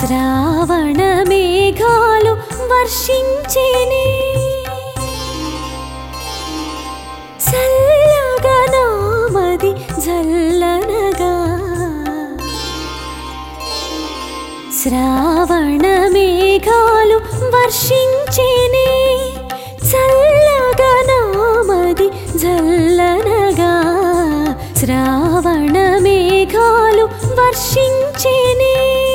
శ్రావణ మేఘాలు వర్షించేనే చల్లగా నామది జల్లనగా శ్రావణ మేఘాలు వర్షించేనే చల్లగా నామది జల్లనగా శ్రావణ మేఘాలు వర్షించేనే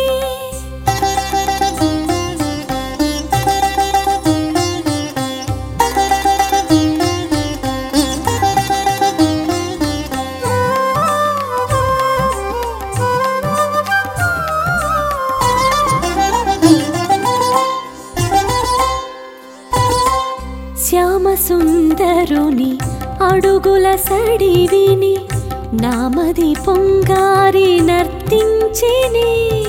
శ్యామ సుందరుని అడుగుల సడివిని నామది పొంగారి నర్తించినే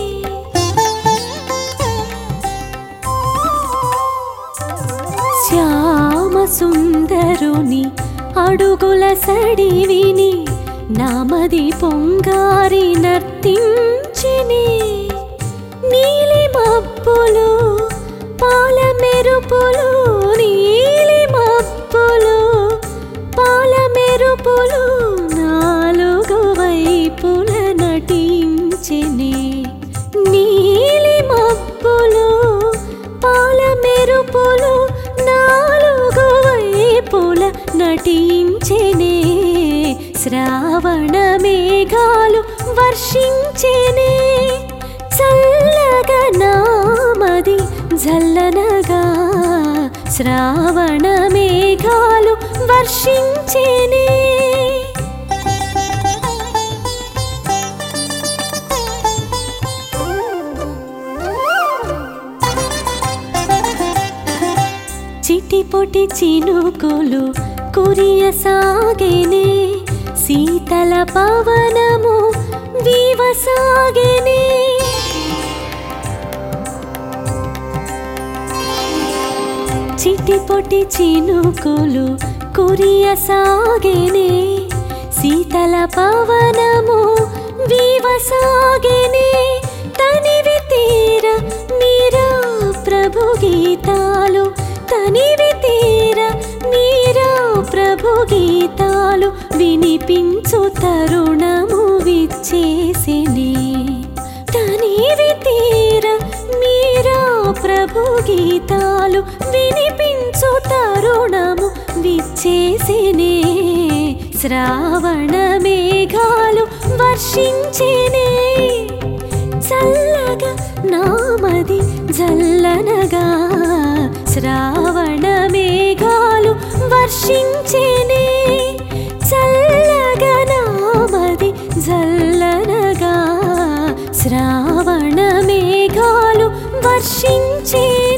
శ్యామ సుందరుని అడుగుల సడివిని నామది పొంగారి నర్తించినే నీలి మబ్బులు పాల మెరుపులు నీలి మబ్బులు పాల మెరుపులు నాలుగు వైపుల నటించెనే నీలి మబ్బులు పాల మెరుపులు నాలుగు వైపుల నటించెనే శ్రావణ మేఘాలు వర్షించెనే చల్లగా నామది జల్లనగా శ్రావణ మేఘాలు వర్షించేనే చిటిపొటి చినుకులు కురియసాగేనే శీతల పవనము వీవసాగేనే చిటిపొటి చినుకులు కురియసాగేనే శీతల పవనము వీవసాగేనే తనివి తీర మీరా ప్రభు గీతాలు తనివి తీర మీరా ప్రభు గీతాలు వినిపించు తరుణము విచ్చేసినే తనివి తీర మీరా ప్రభు గీతాలు వినిపించు తరుణము విచ్చేసినే శ్రావణ మేఘాలు వర్షించేనే చల్లగా నామది జల్లనగా శ్రావణ మేఘాలు వర్షించేనే చల్లగా నామది జల్లనగా శ్రావణ మేఘాలు వర్షించే